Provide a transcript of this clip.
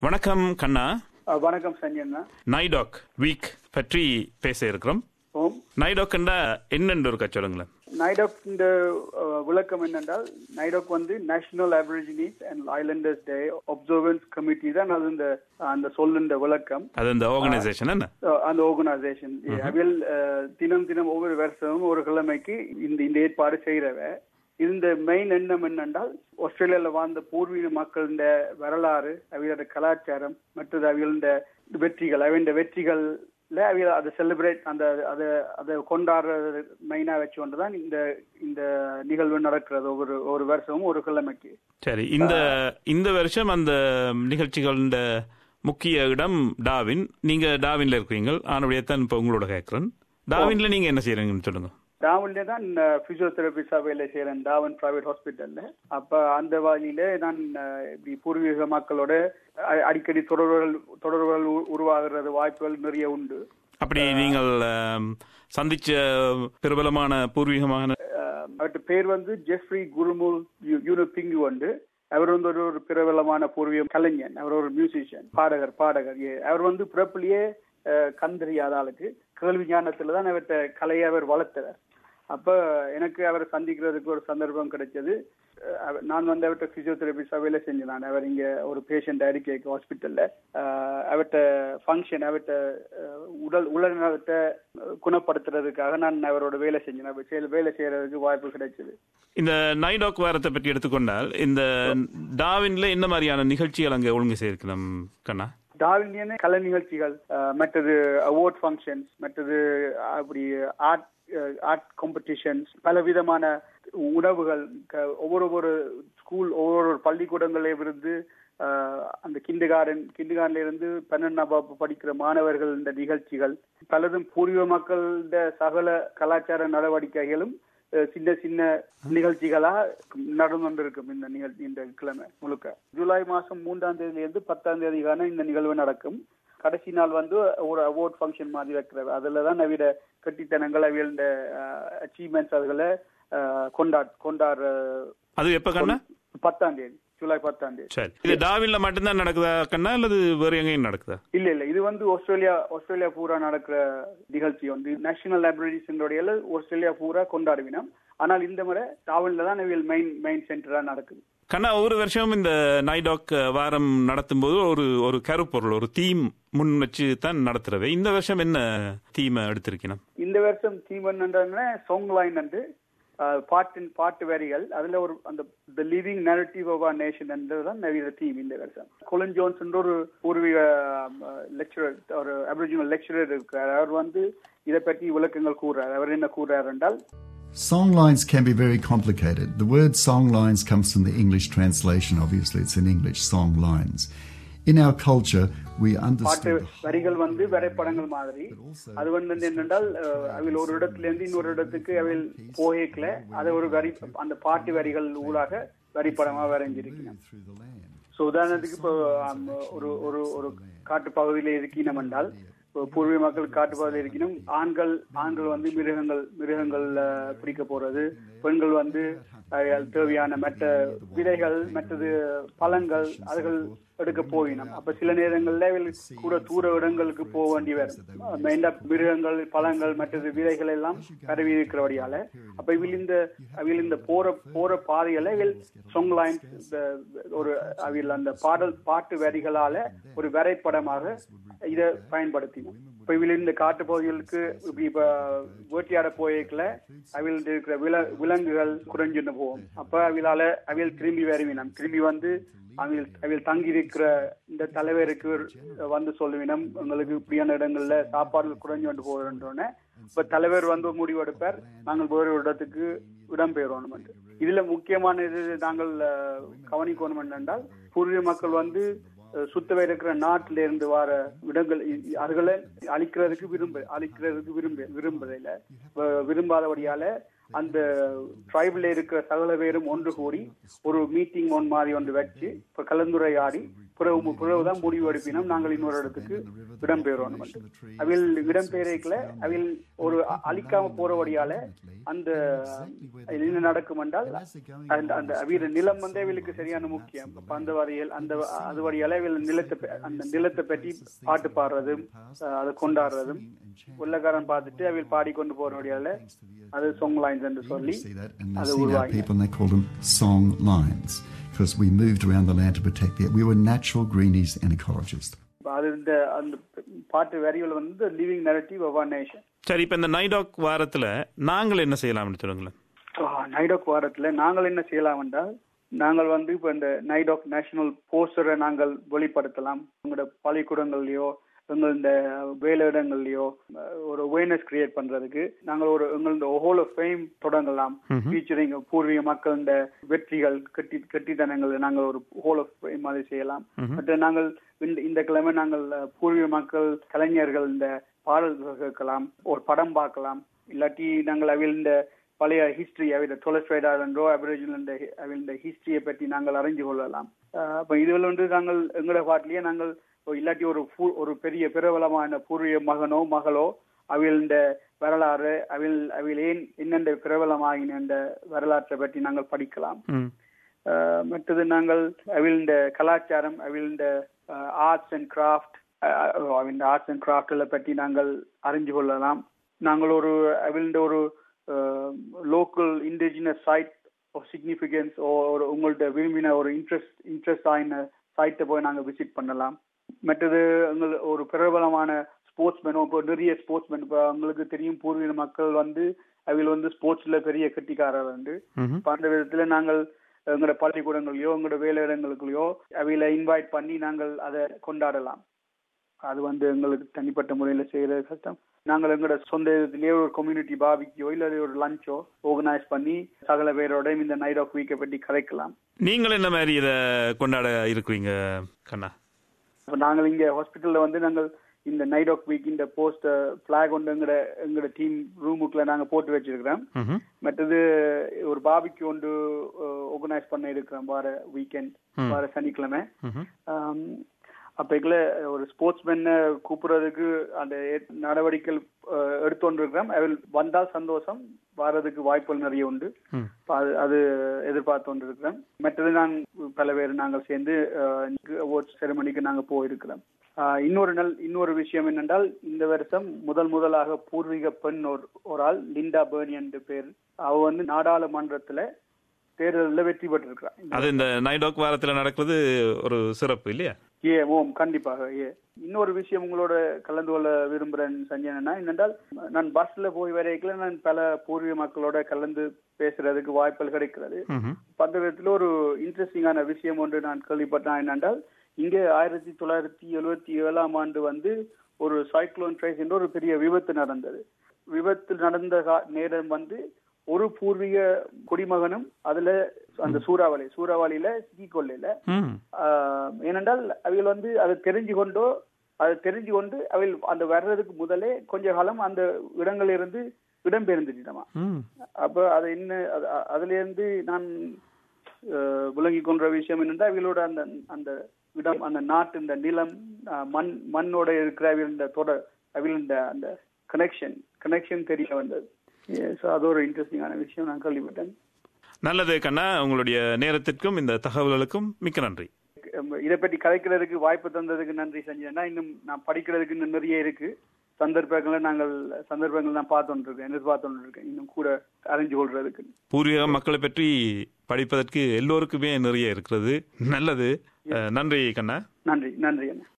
வணக்கம் கண்ணா அஹ் வணக்கம் சஞ்சனா நைடாக் வீக் பற்றி பேச இருக்கிறோம் ஓம் நைடாக் என்றா என்னென்று ஒரு சொல்லுங்களேன் நைடாக் இந்த அஹ், விளக்கம் என்னென்றால் நைடாக் வந்து national Aborigines and Islanders day observance committee தான் அது இந்த அந்த சொல்லுன்ற விளக்கம் அது இந்த ஆர்கனைசேஷன் என்ன அஹ், அந்த ஆர்கனைசேஷன் அவையில் அஹ், தினம் தினம் ஒவ்வொரு வருஷமும் ஒரு கிழமைக்கு இந்த இந்த ஏற்பாடு செய்யறவ இந்த மெயின் எண்ணம் என்னென்றால் ஆஸ்திரேலியால வாழ்ந்த பூர்வீக மக்களின் வரலாறு அவையோட கலாச்சாரம் மற்றது அவையோட வெற்றிகள் அவையோட வெற்றிகள்ல அவைய அதை செலிப்ரேட் அந்த அதை அதை கொண்டாடுறது மெயினா வச்சு கொண்டுதான் இந்த இந்த நிகழ்வு நடக்கிறது ஒவ்வொரு ஒரு வருஷமும் ஒரு கிழமைக்கு சரி இந்த இந்த வருஷம் அந்த நிகழ்ச்சிகள முக்கிய இடம் டாவின் நீங்க டாவின்ல இருக்கிறீங்க ஆனபடியே தான் இப்போ உங்களோட கேட்கிறேன் டாவின்ல நீங்க என்ன செய்யறீங்கன்னு சொல்லுங்க டாவன்ல தான் பிசியோதெரபி சபையில செய்யறேன் டாவன் பிரைவேட் ஹாஸ்பிட்டல்ல அப்ப அந்த வழியில நான் அஹ், இப்படி பூர்வீக மக்களோட அ- அடிக்கடி தொடர்புகள் தொடர்புகள் உ- உருவாகிறது வாய்ப்புகள் நிறைய உண்டு அப்படி நீங்கள் ஆம், சந்திச்ச பிரபலமான பூர்வீகமான அஹ், அவர்கிட்ட பேர் வந்து ஜெஃப்ரி குருமுல் யூனோ பிங்கு வந்து அவர் வந்து ஒரு ஒரு பிரபலமான பூர்வீக கலைஞன் அவர் ஒரு மியூசிஷியன் பாடகர் பாடகர் ஏ- அவர் வந்து பிறப்பிலேயே அஹ், கண் தெரியாத ஆளுக்கு கேள்வி ஞானத்துல தான் அவர்கிட்ட கலையை அவர் வளர்த்தவர் அப்ப எனக்கு அவரை சந்திக்கிறதுக்கு ஒரு சந்தர்ப்பம் கிடைச்சது அஹ் அவர்- நான் வந்து அவர்கிட்ட பிசியோதெரபி சபையில செஞ்சேன் நான் அவர் இங்க ஒரு பேஷண்ட் அறிக்கைக்கு ஹாஸ்பிட்டல்ல அவர்கிட்ட ஃபங்க்ஷன் அவர்கிட்ட அஹ், உடல் உடல்நலத்தை குணப்படுத்துறதுக்காக நான் அவரோட வேலை செஞ்சேன் அவர் செயல் வேலை செய்யறதுக்கு வாய்ப்பு கிடைச்சது இந்த நைடாக் வாரத்தை பற்றி எடுத்துக்கொண்டால் இந்த டாவின்ல என்ன மாதிரியான நிகழ்ச்சிகள் அங்கே ஒழுங்கு செய்திருக்கணும் கண்ணா டார்வினியன் கலை நிகழ்ச்சிகள் அஹ், மற்றது அவார்ட் ஃபங்க்ஷன்ஸ் மற்றது அப்படி ஆர்ட் ஆர்ட் காம்படிஷன்ஸ் பல விதமான உணவுகள் க- ஒவ்வொரு ஒவ்வொரு ஸ்கூல் ஒவ்வொரு ஒரு பள்ளிக்கூடங்களில் இருந்து அஹ், அந்த கிண்டு கார்டன் கிண்டு கார்டன்ல இருந்து பன்னெண்டாம் வகுப்பு படிக்கிற மாணவர்கள் இந்த நிகழ்ச்சிகள் பலதும் பூர்வீக மக்களோட சகல கலாச்சார நடவடிக்கைகளும் அஹ், சின்ன சின்ன நிகழ்ச்சிகளா நடந்து கொண்டிருக்கும் இந்த நிகழ்ச்சி இந்த கிழமை முழுக்க ஜூலை மாசம் மூன்றாம் தேதியில இருந்து பத்தாம் தேதிக்கான இந்த நிகழ்வு நடக்கும் கடைசி நாள் வந்து ஒரு அவார்ட் ஃபங்க்ஷன் மாதிரி வைக்கிறது அதுல தான் நவீன கட்டித்தனங்கள் அவியல்ட அச்சீவ்மெண்ட்ஸ் அதுகளை அஹ், கொண்டாட் கொண்டாடுற அது எப்ப கண்ணா பத்தாம் தேதி ஜூலை பத்தாம் தேதி சரி இது டாவின்ல மட்டும்தான் நடக்குதா கண்ணா அல்லது வேற எங்கேயும் நடக்குதா இல்ல இல்ல இது வந்து ஆஸ்திரேலியா ஆஸ்திரேலியா பூரா நடக்கிற நிகழ்ச்சி வந்து நேஷனல் லைப்ரரிஸோடைய ஆஸ்திரேலியா பூரா கொண்டாடுவினோம் ஆனால் இந்த முறை டாவன்ல தான் இவியல் மெயின் மெயின் சென்டரா நடக்குது கண்ணா ஒவ்வொரு வருஷமும் இந்த நைடாக் வாரம் நடத்தும் போது ஒரு ஒரு கருப்பொருள் ஒரு தீம் முன் வச்சு தான் நடத்துறது இந்த வருஷம் என்ன தீமை எடுத்திருக்கணும் இந்த வருஷம் தீம் என்னன்னா சாங் லைன் வந்து அஹ், பாட்டின் பாட்டு வரிகள் அதுல ஒரு அந்த the living narrative of our nation என்றதுதான் நவீன தீம் இந்த வருஷம் கொலின் ஜோன்ஸ் என்ற ஒரு பூர்வீக லெக்சரர் ஒரு அபிரிஜினல் லெக்சரர் இருக்கிறார் அவர் வந்து இதை பற்றி விளக்கங்கள் கூறுறார் அவர் என்ன கூறுறார் என்றால் Songlines can be very complicated. The word songlines comes from the English translation, obviously, it's in English, songlines. In our culture, we பாட்டு understood. வரிகள் வந்து வரைபடங்கள் மாதிரி அது வந்து என்னென்றால் அஹ், அவையில் ஒரு இடத்துல இருந்து இன்னொரு இடத்துக்கு அவையில் போகல அதை ஒரு வரி அந்த பாட்டு வரிகள் ஊடாக வரிப்படமா வரைஞ்சிருக்கணும் through the land. ஸோ உதாரணத்துக்கு இப்போ ஆம், ஒரு ஒரு ஒரு காட்டு பகுதியில இருக்கணும் என்றால் இப்போ பூர்வீக மக்கள் காட்டு பகுதியில் இருக்கணும் ஆண்கள் ஆண்கள் வந்து மிருகங்கள் மிருகங்கள் அஹ், பிடிக்க போறது பெண்கள் வந்து அஹ், தேவையான மற்ற விதைகள் மற்றது பழங்கள் அதுகள் எடுக்க போயினோம் அப்ப சில நேரங்கள்ல இவர்கள் கூட தூர இடங்களுக்கு போக வேண்டி வரும் மெயின்டா மிருகங்கள் பழங்கள் மற்றது விதைகள் எல்லாம் கருவி இருக்கிறபடியால அப்ப இவில் இந்த அவையில் இந்த போற போற பாதையில இவில் சொங் லைன்ஸ் ஒரு அவையில் அந்த பாடல் பாட்டு வரிகளால ஒரு வரைபடமாக இதை பயன்படுத்தினோம் இப்ப இவில் இந்த காட்டு பகுதிகளுக்கு இப்படி இப்ப வேட்டையாட போயிருக்கல அவையில் இருக்கிற வில விலங்குகள் குறைஞ்சுன்னு போகும் அப்ப அவையிலால அவையில் திரும்பி வருவினம் திரும்பி வந்து அவையில் அவையில் தங்கி இருக்கிற இந்த தலைவருக்கு வந்து சொல்லுவினம் உங்களுக்கு இப்படியான இடங்கள்ல சாப்பாடு குறைஞ்சு கொண்டு போகிறோன்றோன்னே இப்ப தலைவர் வந்து ஒரு முடிவு எடுப்பார் நாங்கள் வேறு ஒரு இடத்துக்கு இடம்பெயர்வோம் என்று இதுல முக்கியமான இது நாங்கள் அஹ், கவனிக்கணும் என்னென்றால் பூர்வீக மக்கள் வந்து அஹ், சுத்தவே இருக்கிற நாட்டில இருந்து வர இடங்கள் இ- இ- அதுகளை அழிக்கிறதுக்கு விரும்ப அழிக்கிறதுக்கு விரும்ப விரும்புறதில்ல வ- விரும்பாதபடியால அந்த ட்ரைபிள் இருக்கிற சகல பேரும் ஒன்று கூடி ஒரு மீட்டிங் ஒன் மாதிரி ஒன்று வச்சு இப்ப கலந்துரையாடி பிறகு பிறகுதான் முடிவு எடுப்பினோம் நாங்கள் இன்னொரு இடத்துக்கு இடம்பெயர்வோம் அவில் இடம்பெயர்க்கல அவில் ஒரு அ- அழிக்காம போறபடியால அந்த என்ன நடக்கும் என்றால் அந்த அந்த அவியல் நிலம் வந்து அவிலுக்கு சரியான முக்கியம் அப்ப அந்த வரையில் அந்த அது வழியால அவியல் நிலத்தை ப- அந்த நிலத்தை பற்றி பாட்டு பாடுறதும் அஹ், அதை கொண்டாடுறதும் வெள்ளக்காரன் பார்த்துட்டு அவியல் பாடிக்கொண்டு போற வழியால அது சொங் லைன்ஸ் என்று சொல்லி see that, and they அது sing our உருவாகின people, and they call them song lines because we moved around the land to protect the. We were natural greenies and ecologists. அது இந்த அந்த பாட்டு வரிகள் வந்து living narrative of our nation சரி இப்ப இந்த நைடாக் வாரத்துல நாங்கள் என்ன செய்யலாம்னு சொல்லுங்களேன் நைடாக் வாரத்துல நாங்கள் என்ன செய்யலாம் என்றால் நாங்கள் வந்து இப்ப இந்த நைடாக் நேஷனல் போஸ்டரை நாங்கள் வெளிப்படுத்தலாம் உங்களோட பள்ளிக்கூடங்கள்லயோ எங்கள் இந்த வேலையிடங்கள்லயோ அஹ், ஒரு அவேர்னஸ் கிரியேட் பண்றதுக்கு நாங்கள் ஒரு எங்களோட ஹோல் ஆஃப் ஃபேம் தொடங்கலாம் ஃபீச்சரிங் பூர்வீக மக்களோட வெற்றிகள் கட்டி கட்டித்தனங்கள் நாங்கள் ஒரு ஹோல் ஆஃப் ஃபேம் மாதிரி செய்யலாம் மற்ற நாங்கள் இந்த இந்த கிழமை நாங்கள் அஹ், பூர்வீக மக்கள் கலைஞர்கள் இந்த பாடல்கள் கேட்கலாம் ஒரு படம் பார்க்கலாம் இல்லாட்டி நாங்கள் அவையில் இந்த பழைய ஹிஸ்டரி அவையோட டொலஸ்ட்ரைட் ஐலண்டோ அபிரிஜினல் அவையோட ஹிஸ்டரியை பற்றி நாங்கள் அறிஞ்சு கொள்ளலாம் அஹ் அப்ப இதுல வந்து நாங்கள் எங்களோட பாட்டிலேயே நாங்கள் ஒரு இல்லாட்டி ஒரு பூ- ஒரு பெரிய பிரபலமான பூர்வீக மகனோ மகளோ அவையில் வரலாறு அவையில் அவையில் ஏன் என்னென்ன பிரபலமாகின இந்த வரலாற்றை பற்றி நாங்கள் படிக்கலாம் ம். அஹ் மற்றது நாங்கள் அவிழ்ந்த கலாச்சாரம் அவிழ்ந்த ஆர்ட்ஸ் அண்ட் கிராஃப்ட் அவிழ்ந்த ஆர்ட்ஸ் அண்ட் கிராஃப்ட்களை பற்றி நாங்கள் அறிஞ்சு கொள்ளலாம் நாங்கள் ஒரு அவிழ்ந்த ஒரு local indigenous site of significance ஒரு உங்கள்ட்ட விரும்பின ஒரு இன்ட்ரெஸ்ட் இன்ட்ரெஸ்ட் ஆயின சைட்டை போய் நாங்கள் விசிட் பண்ணலாம் மற்றது எங்கள் ஒரு பிரபலமான ஸ்போர்ட்ஸ்மேனோ இப்போ நிறைய ஸ்போர்ட்ஸ்மேன் இப்போ உங்களுக்கு தெரியும் பூர்வீக மக்கள் வந்து அவையில் வந்து ஸ்போர்ட்ஸ்ல பெரிய கெட்டிக்காரர் உண்டு ம்ஹும். இப்ப அந்த விதத்துல நாங்கள் எங்களோட பள்ளிக்கூடங்களையோ எங்களோட வேலையிடங்களுக்குள்ளயோ அவையில இன்வைட் பண்ணி நாங்கள் அதை கொண்டாடலாம் அது வந்து எங்களுக்கு தனிப்பட்ட முறையில செய்யறது கஷ்டம் நாங்கள் எங்களோட சொந்த இதுலயே ஒரு கம்யூனிட்டி பாபிக்கோ இல்ல ஒரு லஞ்சோ ஆர்கனைஸ் பண்ணி சகல பேரோடையும் இந்த நைட் ஆஃப் வீக்கை பற்றி கதைக்கலாம் நீங்கள் என்ன மாதிரி இத கொண்டாட இருக்கிறீங்க கண்ணா இப்ப நாங்கள் இங்க ஹாஸ்பிட்டல்ல வந்து நாங்கள் இந்த நைட் ஆஃப் வீக் இந்த போஸ்ட் பிளாக் ஒன்று எங்களோட எங்களோட டீம் ரூமுக்குள்ள நாங்க போட்டு வச்சிருக்கிறோம் ம்ஹும். மற்றது ஒரு பாபிக்கு ஒன்று ஆர்கனைஸ் பண்ண இருக்கிறோம் வார வீக்கெண்ட் வார சனிக்கிழமை ம்ஹும். ஆம், அப்பைக்குள்ள ஒரு ஸ்போர்ட்ஸ்மேன் கூப்பிடுறதுக்கு அந்த ஏ- நடவடிக்கைகள் அஹ், எடுத்துட்டு இருக்கிறோம் அவள் வந்தால் சந்தோஷம் வாரதுக்கு வாய்ப்புகள் நிறைய உண்டு ம். அப்ப அது அது எதிர்பார்த்து கொண்டு இருக்கிறோம் மற்றது நான் பல பேர் நாங்கள் சேர்ந்து அவார்ட்ஸ் செரமனிக்கு நாங்கள் போயிருக்கிறோம் ஆஹ், இன்னொரு நல் இன்னொரு விஷயம் என்னென்றால் இந்த வருஷம் முதல் முதலாக பூர்வீக பெண் ஒரு ஒரு ஆள் லிண்டா பேர்னி என்று பேர் அவ வந்து நாடாளுமன்றத்துல தேர்தலில் வெற்றி பெற்றிருக்கிறான் அது இந்த நைடாக் வாரத்துல நடக்கிறது ஒரு சிறப்பு இல்லையா ஏ ஓம் கண்டிப்பாக ஏ இன்னொரு விஷயம் உங்களோட கலந்து கொள்ள விரும்புறேன் சஞ்சயனா என்னென்றால் நான் பஸ்ல போய் வரைக்கல நான் பல பூர்வீக மக்களோட கலந்து பேசுறதுக்கு வாய்ப்புகள் கிடைக்கிறது ம்ஹும். அந்த விதத்துல ஒரு இன்ட்ரெஸ்டிங்கான விஷயம் ஒன்று நான் கேள்விப்பட்டேன் என்னென்றால் இங்கே ஆயிரத்தி தொள்ளாயிரத்தி எழுவத்தி ஏழாம் ஆண்டு வந்து ஒரு சைக்ளோன் ட்ரைஸ் என்ற ஒரு பெரிய விபத்து நடந்தது விபத்து நடந்த கா- நேரம் வந்து ஒரு பூர்வீக குடிமகனும் அதுல அந்த சூறாவளி சூறாவளியில சிக்கிக்கொள்ளல ம். ஆஹ் ஏனென்றால் அவைகள் வந்து அதை தெரிஞ்சு கொண்டோ அதை தெரிஞ்சு கொண்டு அவைகள் அந்த வர்றதுக்கு முதலே கொஞ்ச காலம் அந்த இடங்களிலிருந்து இடம்பெயர்ந்துட்டோமா ம். அப்ப அது என்ன அது- அ- அதுல இருந்து நான் அஹ், விளங்கிக் கொண்ட விஷயம் என்னென்னா அவைகளோட அந்த அந்த இடம் அந்த நாட்டு இந்த நிலம் அஹ், மண் மண்ணோட இருக்கிற அவைகள் இந்த தொடர் அவைகள் இந்த அந்த கனெக்ஷன் கனெக்ஷன் தெரிய வந்தது ஸோ அது ஒரு இன்ட்ரெஸ்டிங்கான விஷயம் நான் கேள்விப்பட்டேன் நல்லது கண்ணா உங்களுடைய நேரத்திற்கும் இந்த தகவல்களுக்கும் மிக்க நன்றி இதை பற்றி கதைக்கிறதுக்கு வாய்ப்பு தந்ததுக்கு நன்றி சஞ்சயனா இன்னும் நான் படிக்கிறதுக்கு இன்னும் நிறைய இருக்கு சந்தர்ப்பங்களை நாங்கள் சந்தர்ப்பங்கள் நான் பார்த்துட்டு இருக்கேன் எதிர்பார்த்துட்டு இருக்கேன் இன்னும் கூட அறிஞ்சு கொள்றதுக்கு பூர்வீக மக்களை பற்றி படிப்பதற்கு எல்லோருக்குமே நிறைய இருக்கிறது நல்லது அஹ், நன்றி கண்ணா நன்றி நன்றி அண்ணா